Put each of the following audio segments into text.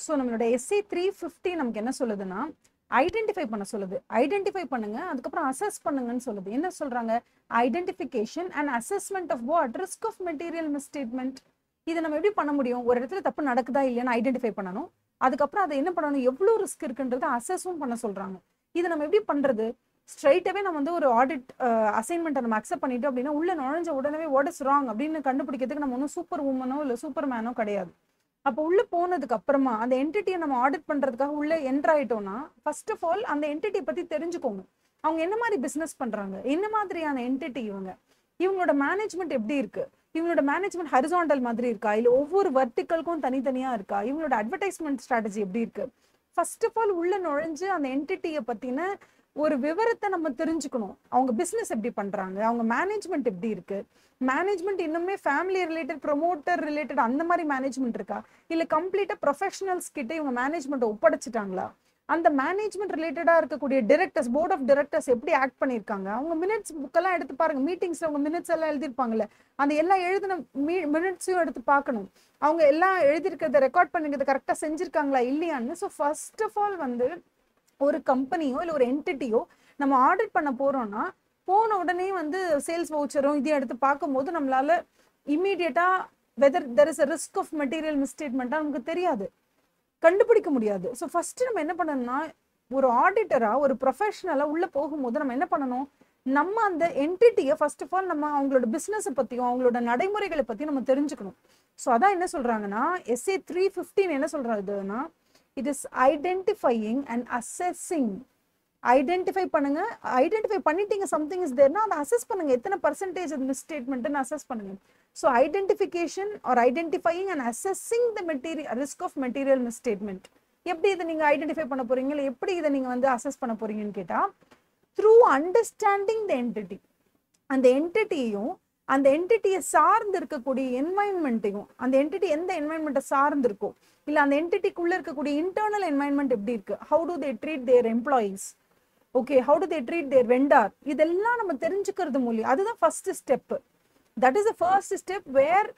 so நம்மளோட SC three fifty நமக்கு என்ன சொல்லுதுன்னா ஐடென்டிஃபை பண்ண சொல்லுது ஐடென்டிஃபை பண்ணுங்க அதுக்கப்புறம் அசஸ் பண்ணுங்கன்னு சொல்லுது என்ன சொல்றாங்க identification and assessment of what risk of material misstatement இதை நம்ம எப்படி பண்ண முடியும் ஒரு இடத்துல தப்பு நடக்குதா இல்லையான்னு ஐடென்டிஃபை பண்ணணும் அதுக்கப்புறம் அதை என்ன பண்ணணும் எவ்வளோ ரிஸ்க் இருக்குன்றதை அசஸும் பண்ண சொல்றாங்க இதை நம்ம எப்படி பண்றது ஸ்ட்ரைட்டாவே நம்ம வந்து ஒரு ஆடிட் அசைன்மெண்ட்டை நம்ம அக்செப்ட் பண்ணிட்டோம் அப்படின்னா உள்ள நுழைஞ்ச உடனே வாட் இஸ் ராங் அப்படின்னு கண்டுபிடிக்கிறதுக்கு நம்ம ஒன்றும் சூப்பர் உமனோ இல்லை சூப்பர் மேனோ கிடையாது அப்போ உள்ள போனதுக்கு அப்புறமா அந்த என்டிட்டியை நம்ம ஆடிட் பண்றதுக்காக உள்ள என்டர் ஆயிட்டோம்னா ஃபர்ஸ்ட் ஆஃப் ஆல் அந்த என்டிட்டி பத்தி தெரிஞ்சுக்கோங்க அவங்க என்ன மாதிரி பிசினஸ் பண்றாங்க என்ன மாதிரியான என்டிட்டி இவங்க இவங்களோட மேனேஜ்மெண்ட் எப்படி இருக்கு இவங்களோட மேனேஜ்மெண்ட் ஹரிசாண்டல் மாதிரி இருக்கா இல்ல ஒவ்வொரு வர்டிக்கலுக்கும் தனித்தனியா இருக்கா இவங்களோட அட்வர்டைஸ்மெண்ட் ஸ்ட்ராட்டஜி எப்படி இருக்கு ஃபர்ஸ்ட் ஆஃப் ஆல் உள்ள நுழைஞ்சு அந்த என்டிட்டியை பத்தின ஒரு விவரத்தை நம்ம தெரிஞ்சுக்கணும் அவங்க பிசினஸ் எப்படி பண்றாங்க அவங்க மேனேஜ்மெண்ட் எப்படி இருக்கு மேனேஜ்மெண்ட் இன்னுமே ஃபேமிலி ரிலேட்டட் ப்ரொமோட்டர் ரிலேட்டட் அந்த மாதிரி மேனேஜ்மெண்ட் இருக்கா இல்ல கம்ப்ளீட்டா ப்ரொஃபஷனல்ஸ் கிட்ட இவங்க மேனேஜ்மெண்ட் ஒப்படைச்சிட்டாங்களா அந்த மேனேஜ்மெண்ட் ரிலேட்டடா இருக்கக்கூடிய டிரெக்டர்ஸ் போர்ட் ஆஃப் டிரெக்டர்ஸ் எப்படி ஆக்ட் பண்ணிருக்காங்க அவங்க மினிட்ஸ் புக்கெல்லாம் எடுத்து பாருங்க மீட்டிங்ஸ்ல அவங்க மினிட்ஸ் எல்லாம் எழுதிருப்பாங்கல்ல அந்த எல்லாம் எழுதின மினிட்ஸையும் எடுத்து பார்க்கணும் அவங்க எல்லாம் எழுதியிருக்கிறத ரெக்கார்ட் பண்ணிருக்கிறத கரெக்டா செஞ்சிருக்காங்களா இல்லையான்னு ஸோ ஃபர்ஸ்ட் ஆஃப் ஆல் வந்து ஒரு கம்பெனியோ இல்லை ஒரு என்டிட்டியோ நம்ம ஆடிட் பண்ண போறோம்னா போன உடனே வந்து சேல்ஸ் வவுச்சரும் இதையும் எடுத்து பார்க்கும்போது நம்மளால இம்மீடியட்டா whether there is a risk of material மிஸ்டேட்மெண்ட்டாக நமக்கு தெரியாது கண்டுபிடிக்க முடியாது ஸோ ஃபர்ஸ்ட் நம்ம என்ன பண்ணணும்னா ஒரு ஆடிட்டரா ஒரு ப்ரொஃபஷனலா உள்ள போகும்போது நம்ம என்ன பண்ணணும் நம்ம அந்த என்டிட்டியை ஃபர்ஸ்ட் ஆஃப் ஆல் நம்ம அவங்களோட பிசினஸை பத்தியும் அவங்களோட நடைமுறைகளை பத்தியும் நம்ம தெரிஞ்சுக்கணும் ஸோ அதான் என்ன சொல்றாங்கன்னா எஸ்ஏ த்ரீ ஃபிஃப்டீன் என்ன சொல்றதுன்னா it is identifying and assessing identify பண்ணுங்க ஐடென்டிஃபை பண்ணிட்டீங்க சம்திங் இஸ் தேர்னா அதை அசஸ் பண்ணுங்க எத்தனை பர்சன்டேஜ் அது மிஸ்டேட்மெண்ட்னு அசஸ் பண்ணுங்க so identification or identifying and assessing the material risk of material misstatement எப்படி இதை நீங்க ஐடென்டிஃபை பண்ண போறீங்க இல்லை எப்படி இதை நீங்க வந்து அசஸ் பண்ண போறீங்கன்னு கேட்டா த்ரூ அண்டர்ஸ்டாண்டிங் த என்டிட்டி அந்த என்டிட்டியையும் அந்த என்டிட்டியை சார்ந்து இருக்கக்கூடிய என்வாயன்மெண்ட்டையும் அந்த என்டிட்டி எந்த என்வாயன்மெண்ட்டை சார்ந்து இருக்கோ இல்லை அந்த என்டிட்டிக்குள்ள இருக்கக்கூடிய இன்டர்னல் என்வாயன்மெண்ட் எப்படி இருக்கு how do they treat their employees okay how do they treat their vendor இதெல்லாம் நம்ம தெரிஞ்சுக்கிறது மூலியம் அதுதான் first step that is the first step where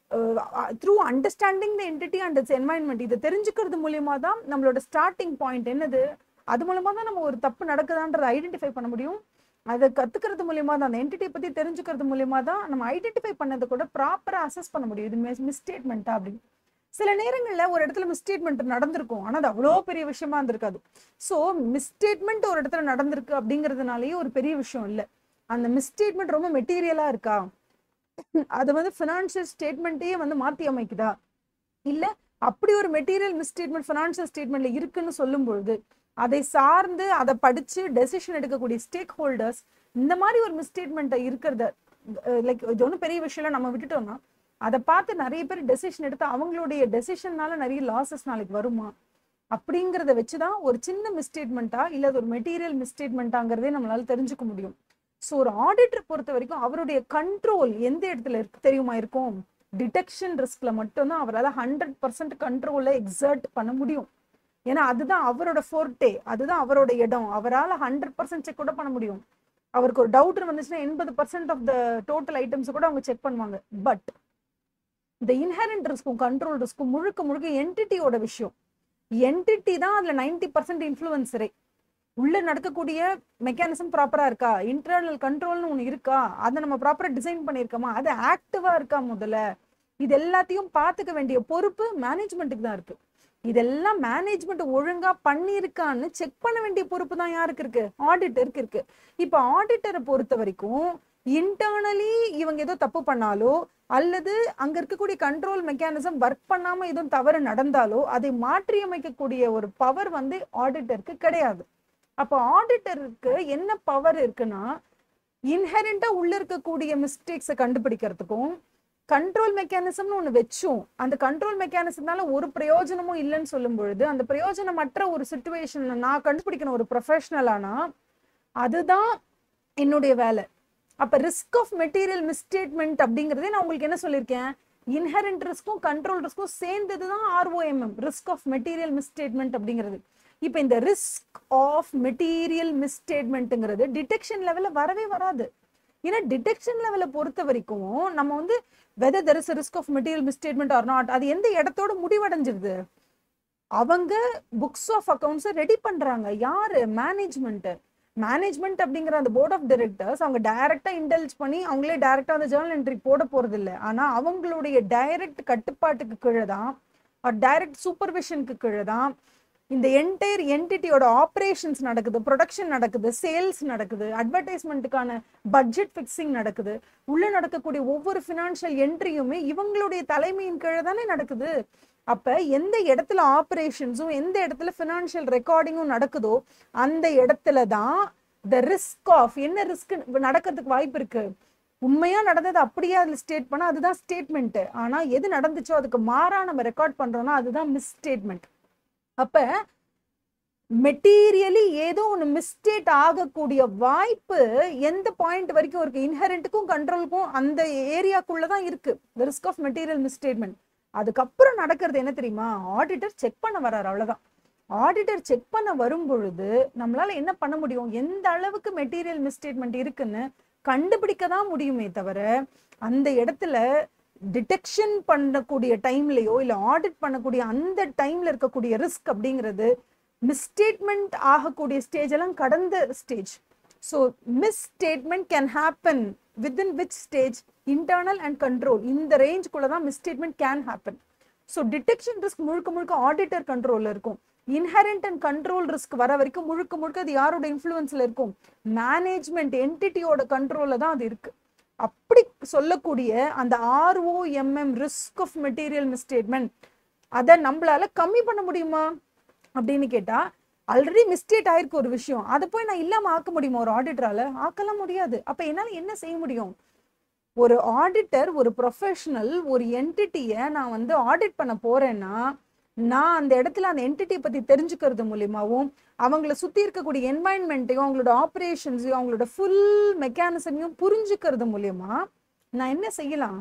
through understanding the entity and its environment இதை தெரிஞ்சுக்கிறது மூலியமா தான் நம்மளோட ஸ்டார்டிங் பாயிண்ட் என்னது அது மூலமா தான் நம்ம ஒரு தப்பு நடக்குதான்றதை ஐடென்டிஃபை பண்ண முடியும் அதை கத்துக்கிறது மூலியமா தான் அந்த என்டிட்டி பத்தி தெரிஞ்சுக்கிறது மூலியமா தான் நம்ம ஐடென்டிஃபை பண்ணதை கூட ப்ராப்பரா அசஸ் பண்ண முடியும் இது மிஸ்டேட்மெண்ட்டா அப்படின்னு சில நேரங்கள்ல ஒரு இடத்துல மிஸ்டேட்மெண்ட் நடந்திருக்கும் ஆனா அது அவ்வளோ பெரிய விஷயமா இருந்திருக்காது ஸோ மிஸ்டேட்மெண்ட் ஒரு இடத்துல நடந்திருக்கு அப்படிங்கிறதுனாலயே ஒரு பெரிய விஷயம் இல்லை அந்த மிஸ்டேட்மெண்ட் ரொம்ப மெட்டீரியலா இருக்கா அது வந்து ஃபினான்ஷியல் ஸ்டேட்மெண்ட்டையே வந்து மாத்தி அமைக்குதா இல்ல அப்படி ஒரு மெட்டீரியல் மிஸ்டேட்மெண்ட் ஃபினான்ஷியல் ஸ்டேட்மெண்ட்ல இருக்குன்னு சொல்லும் பொழுது அதை சார்ந்து அதை படிச்சு டெசிஷன் எடுக்கக்கூடிய ஸ்டேக் ஹோல்டர்ஸ் இந்த மாதிரி ஒரு மிஸ்டேட்மெண்ட்டை இருக்கிறத லைக் இது ஒன்றும் பெரிய விஷயம் நம்ம விட்டுட்டோம்னா அதை பார்த்து நிறைய பேர் டெசிஷன் எடுத்து அவங்களுடைய டெசிஷன்னால நிறைய லாசஸ் நாளைக்கு வருமா அப்படிங்கிறத வச்சுதான் ஒரு சின்ன மிஸ்டேட்மெண்ட்டா இல்ல அது ஒரு மெட்டீரியல் மிஸ்டேட்மெண்ட்டாங்கிறதே நம்மளால தெரிஞ்சுக்க முடியும் ஸோ ஒரு ஆடிட்டர் பொறுத்த வரைக்கும் அவருடைய கண்ட்ரோல் எந்த இடத்துல இருக்கு தெரியுமா இருக்கும் டிடெக்ஷன் ரிஸ்க்ல மட்டும்தான் அவரால் ஹண்ட்ரட் பர்சன்ட் கண்ட்ரோலை எக்ஸர்ட் பண்ண முடியும் ஏன்னா அதுதான் அவரோட ஃபோர்டே அதுதான் அவரோட இடம் அவரால் ஹண்ட்ரட் பர்சன்ட் செக் கூட பண்ண முடியும் அவருக்கு ஒரு டவுட் வந்துச்சுன்னா எண்பது percent of the total items கூட அவங்க செக் பண்ணுவாங்க பட் இந்த இன்ஹெரண்ட் ரிஸ்க்கும் கண்ட்ரோல் ரிஸ்க்கும் முழுக்க முழுக்க என்டிட்டியோட விஷயம் என்டிட்டி தான் அதுல நைன்டி பர்சன்ட் இன்ஃப்ளூயன்சரே உள்ள நடக்கக்கூடிய மெக்கானிசம் ப்ராப்பரா இருக்கா இன்டர்னல் கண்ட்ரோல்னு ஒன்று இருக்கா அதை நம்ம ப்ராப்பரா டிசைன் பண்ணியிருக்கோமா அது ஆக்டிவா இருக்கா முதல்ல இது எல்லாத்தையும் பார்த்துக்க வேண்டிய பொறுப்பு மேனேஜ்மெண்ட்டுக்கு தான் இருக்கு இதெல்லாம் மேனேஜ்மெண்ட் ஒழுங்கா பண்ணியிருக்கான்னு செக் பண்ண வேண்டிய பொறுப்பு தான் யாருக்கு இருக்கு ஆடிட்டருக்கு இருக்கு இப்போ ஆடிட்டரை பொறுத்த வரைக்கும் இன்டர்னலி இவங்க ஏதோ தப்பு பண்ணாலோ அல்லது அங்க இருக்கக்கூடிய கண்ட்ரோல் மெக்கானிசம் ஒர்க் பண்ணாம எதுவும் தவறு நடந்தாலோ அதை மாற்றி அமைக்கக்கூடிய ஒரு பவர் வந்து ஆடிட்டருக்கு கிடையாது அப்போ ஆடிட்டருக்கு என்ன பவர் இருக்குன்னா இன்ஹெரண்டா உள்ள இருக்கக்கூடிய மிஸ்டேக்ஸை கண்டுபிடிக்கிறதுக்கும் கண்ட்ரோல் மெக்கானிசம்னு ஒன்று வச்சும் அந்த கண்ட்ரோல் மெக்கானிசம்னால ஒரு பிரயோஜனமும் இல்லைன்னு சொல்லும் பொழுது அந்த பிரயோஜனமற்ற ஒரு சுச்சுவேஷன்ல நான் கண்டுபிடிக்கணும் ஒரு ப்ரொஃபஷனலானா அதுதான் என்னுடைய வேலை அப்ப ரிஸ்க் ஆஃப் மெட்டீரியல் மிஸ்டேட்மெண்ட் அப்படிங்கறதே நான் உங்களுக்கு என்ன சொல்லியிருக்கேன் இன்ஹெரண்ட் ரிஸ்க்கும் கண்ட்ரோல் ரிஸ்க்கும் சேர்ந்தது தான் ROMM risk of material misstatement அப்படிங்கிறது இப்போ இந்த ரிஸ்க் ஆஃப் மெட்டீரியல் மிஸ்டேட்மெண்ட்டுங்கிறது டிடெக்ஷன் லெவல்ல வரவே வராது ஏன்னா டிடெக்ஷன் லெவலை பொறுத்த வரைக்கும் நம்ம வந்து whether there is risk of material misstatement or not அது எந்த இடத்தோட முடிவடைஞ்சிருது அவங்க புக்ஸ் ஆஃப் அக்கவுண்ட்ஸை ரெடி பண்றாங்க யாரு மேனேஜ்மெண்ட் மேனேஜ்மெண்ட் அப்படிங்கிற அந்த போர்ட் ஆஃப் டைரக்டர்ஸ் அவங்க டைரக்டா இன்டெலிஜ் பண்ணி அவங்களே டைரக்டா அந்த ஜேர்னல் என்ட்ரி போட போறது இல்லை ஆனா அவங்களுடைய டைரக்ட் கட்டுப்பாட்டுக்கு கீழே தான் டைரக்ட் சூப்பர்விஷனுக்கு கீழே தான் இந்த என்டையர் என்டிட்டியோட ஆப்ரேஷன்ஸ் நடக்குது ப்ரொடக்ஷன் நடக்குது சேல்ஸ் நடக்குது அட்வர்டைஸ்மெண்ட்டுக்கான பட்ஜெட் ஃபிக்ஸிங் நடக்குது உள்ள நடக்கக்கூடிய ஒவ்வொரு ஃபினான்ஷியல் என்ட்ரியுமே இவங்களுடைய தலைமையின் கீழே தானே நடக்குது அப்ப எந்த இடத்துல ஆப்ரேஷன்ஸும் எந்த இடத்துல ஃபினான்ஷியல் ரெக்கார்டிங்கும் நடக்குதோ அந்த இடத்துல தான் த ரிஸ்க் ஆஃப் என்ன ரிஸ்க் நடக்கிறதுக்கு வாய்ப்பு இருக்கு உண்மையா நடந்தது அப்படியே அதுல ஸ்டேட் பண்ணா அதுதான் ஸ்டேட்மெண்ட் ஆனா எது நடந்துச்சோ அதுக்கு மாறா நம்ம ரெக்கார்ட் பண்றோம்னா அதுதான் மிஸ் ஸ்டேட்மெண்ட் அப்ப மெட்டீரியலி ஏதோ ஒன்று மிஸ்டேட் ஆகக்கூடிய வாய்ப்பு எந்த பாயிண்ட் வரைக்கும் இருக்கு இன்ஹெரண்ட்டுக்கும் கண்ட்ரோலுக்கும் அந்த ஏரியாக்குள்ள தான் இருக்கு the risk of material misstatement அதுக்கப்புறம் நடக்கிறது என்ன தெரியுமா ஆடிட்டர் செக் பண்ண வர்றாரு அவ்வளவுதான் ஆடிட்டர் செக் பண்ண வரும் பொழுது நம்மளால என்ன பண்ண முடியும் எந்த அளவுக்கு மெட்டீரியல் மிஸ்டேட்மெண்ட் இருக்குன்னு கண்டுபிடிக்க தான் முடியுமே தவிர அந்த இடத்துல டிடெக்ஷன் பண்ணக்கூடிய டைம்லயோ இல்ல ஆடிட் பண்ணக்கூடிய அந்த டைம்ல இருக்கக்கூடிய ரிஸ்க் அப்படிங்கிறது மிஸ்டேட்மெண்ட் ஆகக்கூடிய ஸ்டேஜ் எல்லாம் கடந்த stage so misstatement can happen within which stage internal and control இந்த ரேஞ்சுக்குள்ள தான் misstatement can happen so detection risk முழுக்க முழுக்க ஆடிட்டர் கண்ட்ரோல்ல இருக்கும் இன்ஹெரண்ட் அண்ட் கண்ட்ரோல் ரிஸ்க் வர வரைக்கும் முழுக்க முழுக்க அது யாரோட இன்ஃப்ளூயன்ஸ்ல இருக்கும் மேனேஜ்மெண்ட் என்டிட்டியோட கண்ட்ரோல்ல தான் அது இருக்கு அப்படி சொல்லக்கூடிய அந்த ROMM risk of material misstatement அதை நம்மளால கம்மி பண்ண முடியுமா அப்படின்னு கேட்டா ஆல்ரெடி மிஸ்டேக் ஆயிருக்கு ஒரு விஷயம் அதை போய் நான் இல்லாம ஆக்க முடியுமா ஒரு ஆடிட்டரால ஆக்கலாம் முடியாது அப்ப என்னால என்ன செய்ய முடியும் ஒரு ஆடிட்டர் ஒரு ப்ரொஃபஷனல் ஒரு என்டிட்டியை நான் வந்து ஆடிட் பண்ண போறேன்னா நான் அந்த இடத்துல அந்த என்டிட்டியை பத்தி தெரிஞ்சுக்கிறது மூலியமாவும் அவங்கள சுத்தி இருக்கக்கூடிய என்வாயன்மெண்ட்டையும் அவங்களோட ஆப்ரேஷன்ஸையும் அவங்களோட ஃபுல் மெக்கானிசமையும் புரிஞ்சுக்கிறது மூலியமா நான் என்ன செய்யலாம்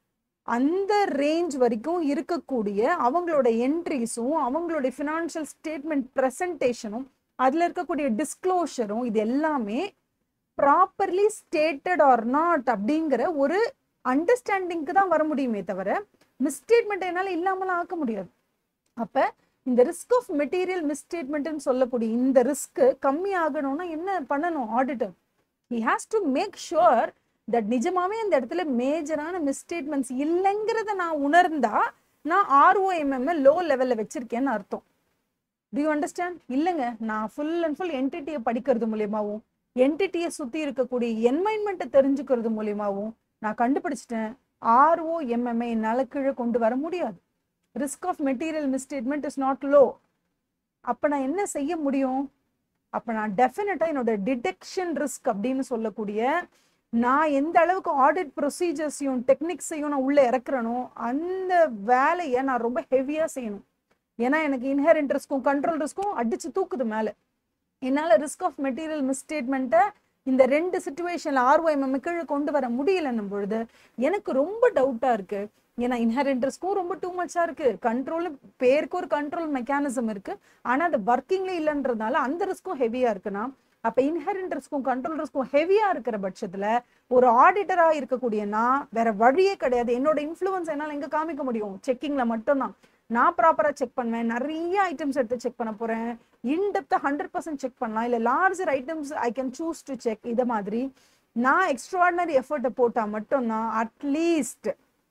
அந்த ரேஞ்ச் வரைக்கும் இருக்கக்கூடிய அவங்களோட என்ட்ரிஸும் அவங்களுடைய ஃபினான்ஷியல் ஸ்டேட்மெண்ட் ப்ரெசன்டேஷனும் அதுல இருக்கக்கூடிய டிஸ்க்ளோஷரும் இது எல்லாமே ப்ராப்பர்லி ஸ்டேட்டட் ஆர் நாட் அப்படிங்கிற ஒரு அண்டர்ஸ்டாண்டிங்க்கு தான் வர முடியுமே தவிர மிஸ்டேட்மெண்ட் என்னால் இல்லாமலாம் ஆக்க முடியாது அப்ப இந்த ரிஸ்க் ஆஃப் மெட்டீரியல் மிஸ்டேட்மெண்ட்னு சொல்லக்கூடிய இந்த ரிஸ்க் கம்மி ஆகணும்னா என்ன பண்ணணும் auditor he has to make sure that நிஜமாவே அந்த இடத்துல மேஜரான மிஸ்டேட்மெண்ட்ஸ் இல்லைங்கிறத நான் உணர்ந்தா நான் ஆர்ஓஎம்எம் லோ லெவல்ல வச்சிருக்கேன்னு அர்த்தம் டு யூ அண்டர்ஸ்டாண்ட் இல்லைங்க நான் ஃபுல் அண்ட் ஃபுல் என்டிட்டியை படிக்கிறது மூலியமாவும் என்டிட்டியை சுத்தி இருக்கக்கூடிய என்வைன்மெண்ட்டை தெரிஞ்சுக்கிறது மூலியமாவும் நான் கண்டுபிடிச்சிட்டேன் ஆர்ஓஎம்எம்ஐ என்னால் கீழே கொண்டு வர முடியாது risk of material misstatement is not low அப்போ நான் என்ன செய்ய முடியும் அப்போ நான் டெஃபினட்டாக என்னோட டிடெக்ஷன் ரிஸ்க் அப்படின்னு சொல்லக்கூடிய நான் எந்த அளவுக்கு ஆடிட் ப்ரொசீஜர்ஸையும் டெக்னிக்ஸையும் நான் உள்ளே இறக்குறனோ அந்த வேலையை நான் ரொம்ப ஹெவியாக செய்யணும் ஏன்னா எனக்கு இன்ஹெரண்ட் ரிஸ்க்கும் கண்ட்ரோல் ரிஸ்க்கும் அடிச்சு தூக்குது மேலே என்னால் ரிஸ்க் ஆஃப் மெட்டீரியல் மிஸ்டேட்மெண்ட்டை இந்த ரெண்டு சுச்சுவேஷன்ல ஆர்ஒஎம் கீழே கொண்டு வர முடியலன்னும் பொழுது எனக்கு ரொம்ப டவுட்டா இருக்கு ஏன்னா இன்ஹெரண்ட் ரிஸ்க்கும் ரொம்ப டூ மச்சா இருக்கு கண்ட்ரோல் பேருக்கு ஒரு கண்ட்ரோல் மெக்கானிசம் இருக்கு ஆனா அது ஒர்க்கிங்ல இல்லைன்றதுனால அந்த ரிஸ்க்கும் ஹெவியா இருக்குன்னா அப்ப இன்ஹெரண்ட் ரிஸ்க்கும் கண்ட்ரோல் ரிஸ்க்கும் ஹெவியா இருக்கிற பட்சத்துல ஒரு ஆடிட்டரா இருக்கக்கூடிய நான் வேற வழியே கிடையாது என்னோட இன்ஃப்ளூயன்ஸ் என்னால எங்க காமிக்க முடியும் செக்கிங்ல மட்டும்தான் நான் ப்ராப்பரா செக் பண்ணுவேன் நிறைய ஐட்டம்ஸ் எடுத்து செக் பண்ண போறேன் இன்டெப்தா ஹண்ட்ரட் பர்சன்ட் செக் பண்ணலாம் இல்ல larger items I can choose to check இதை மாதிரி நான் எக்ஸ்ட்ராடினரி எஃபர்ட்டை போட்டா மட்டும்தான் அட்லீஸ்ட்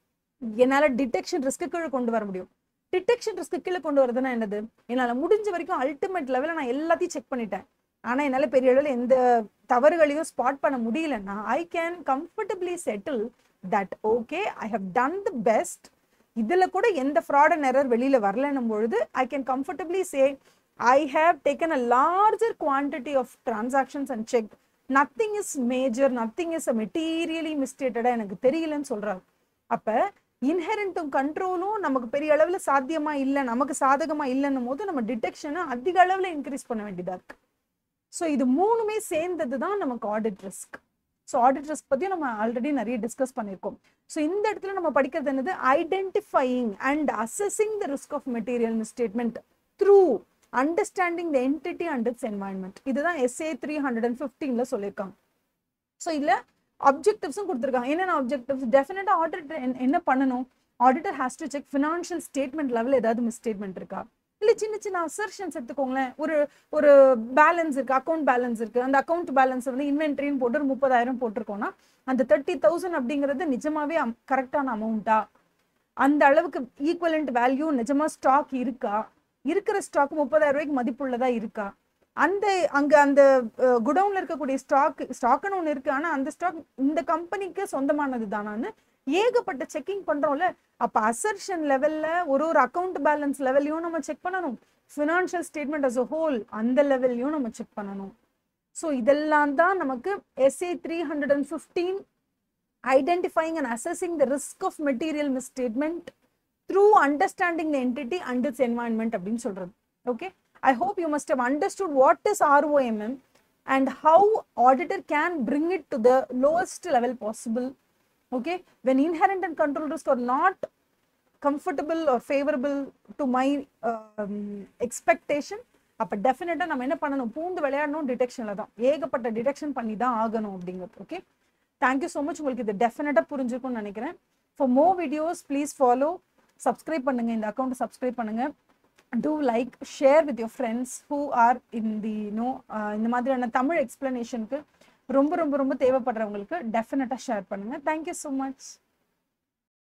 என்னால டிடெக்ஷன் ரிஸ்க்கு கீழே கொண்டு வர முடியும் டிடெக்ஷன் ரிஸ்க்கு கீழே கொண்டு வரதுன்னா என்னது என்னால முடிஞ்ச வரைக்கும் அல்டிமேட் லெவலில் நான் எல்லாத்தையும் செக் பண்ணிட்டேன் ஆனா என்னால பெரிய அளவில் எந்த தவறுகளையும் ஸ்பாட் பண்ண முடியலன்னா I can comfortably settle that okay I have done the best இதுல கூட எந்த ஃப்ராட் அண்ட் எரர் வெளியில வரலன்னும் பொழுது I can comfortably say I have taken a larger quantity of transactions and check nothing is major nothing is a materially மிஸ்டேட்டடா எனக்கு தெரியலன்னு சொல்றாரு அப்ப இன்ஹெரண்ட்டும் கண்ட்ரோலும் நமக்கு பெரிய அளவுல சாத்தியமா இல்லை நமக்கு சாதகமா இல்லைன்னும் போது நம்ம டிடெக்ஷனை அதிக அளவுல இன்க்ரீஸ் பண்ண வேண்டியதா இருக்கு ஸோ இது மூணுமே சேர்ந்தது தான் நமக்கு audit risk so audit risk பற்றியும் நம்ம ஆல்ரெடி நிறைய டிஸ்கஸ் பண்ணியிருக்கோம் ஸோ இந்த இடத்துல நம்ம படிக்கிறது என்னது identifying and assessing the risk of material misstatement through understanding the entity and its environment இதுதான் எஸ்ஏ த்ரீ ஹண்ட்ரட் அண்ட் ஃபிஃப்டீன்ல சொல்லியிருக்காங்க ஸோ இதில் அப்ஜெக்டிவ்ஸும் கொடுத்துருக்காங்க என்னென்ன அப்ஜெக்டிவ்ஸ் டெஃபினட்டாக ஆடிட்டர் என்ன பண்ணணும் auditor has to check financial statement level ஏதாவது மிஸ்டேட்மெண்ட் இருக்கா இல்ல சின்ன சின்ன அசர்ஷன்ஸ் எடுத்துக்கோங்களேன் ஒரு ஒரு பேலன்ஸ் இருக்கு அக்கௌண்ட் பேலன்ஸ் இருக்கு அந்த அக்கௌண்ட் பேலன்ஸ் வந்து இன்வென்ட்ரின்னு போட்டு ஒரு முப்பதாயிரம் போட்டிருக்கோம்னா அந்த தேர்ட்டி தௌசண்ட் அப்படிங்கிறது நிஜமாவே கரெக்டான அமௌண்ட்டா அந்த அளவுக்கு ஈக்குவலண்ட் வேல்யூ நிஜமா ஸ்டாக் இருக்கா இருக்கிற ஸ்டாக் முப்பதாயிரம் ரூபாய்க்கு மதிப்புள்ளதா இருக்கா அந்த அங்க அந்த குடவுன்ல இருக்கக்கூடிய ஸ்டாக் ஸ்டாக்னு ஒன்று இருக்கு ஆனா அந்த ஸ்டாக் இந்த கம்பெனிக்கு சொந்தமானது தானான்னு ஏகப்பட்ட செக்கிங் பண்றோம்ல அப்ப அசர்ஷன் லெவல்ல ஒரு ஒரு அக்கவுண்ட் பேலன்ஸ் லெவல்லையும் நம்ம செக் பண்ணணும் financial statement as a whole அந்த லெவல்லையும் நம்ம செக் பண்ணணும் ஸோ இதெல்லாம் தான் நமக்கு SA three hundred and fifteen identifying and assessing the risk of material misstatement through understanding the entity and its environment அப்படின்னு சொல்றது okay I hope you must have understood what is ROMM and how auditor can bring it to the lowest level possible okay when inherent and control risk are not comfortable or favorable to my um, expectation அப்போ டெஃபினட்டாக நம்ம என்ன பண்ணணும் பூந்து விளையாடணும் டிடெக்ஷனில் தான் ஏகப்பட்ட detection பண்ணி தான் ஆகணும் அப்படிங்கிறது ஓகே தேங்க்யூ ஸோ மச் உங்களுக்கு இது டெஃபினட்டாக புரிஞ்சிருக்கும்னு நினைக்கிறேன் for more videos please follow subscribe பண்ணுங்க இந்த அக்கௌண்ட்டை சப்ஸ்கிரைப் பண்ணுங்க do like share with your friends who are in the know இந்த மாதிரியான தமிழ் எக்ஸ்பிளனேஷனுக்கு ரொம்ப ரொம்ப ரொம்ப தேவைப்படுறவங்களுக்கு டெஃபினட்டாக ஷேர் பண்ணுங்க தேங்க்யூ ஸோ மச்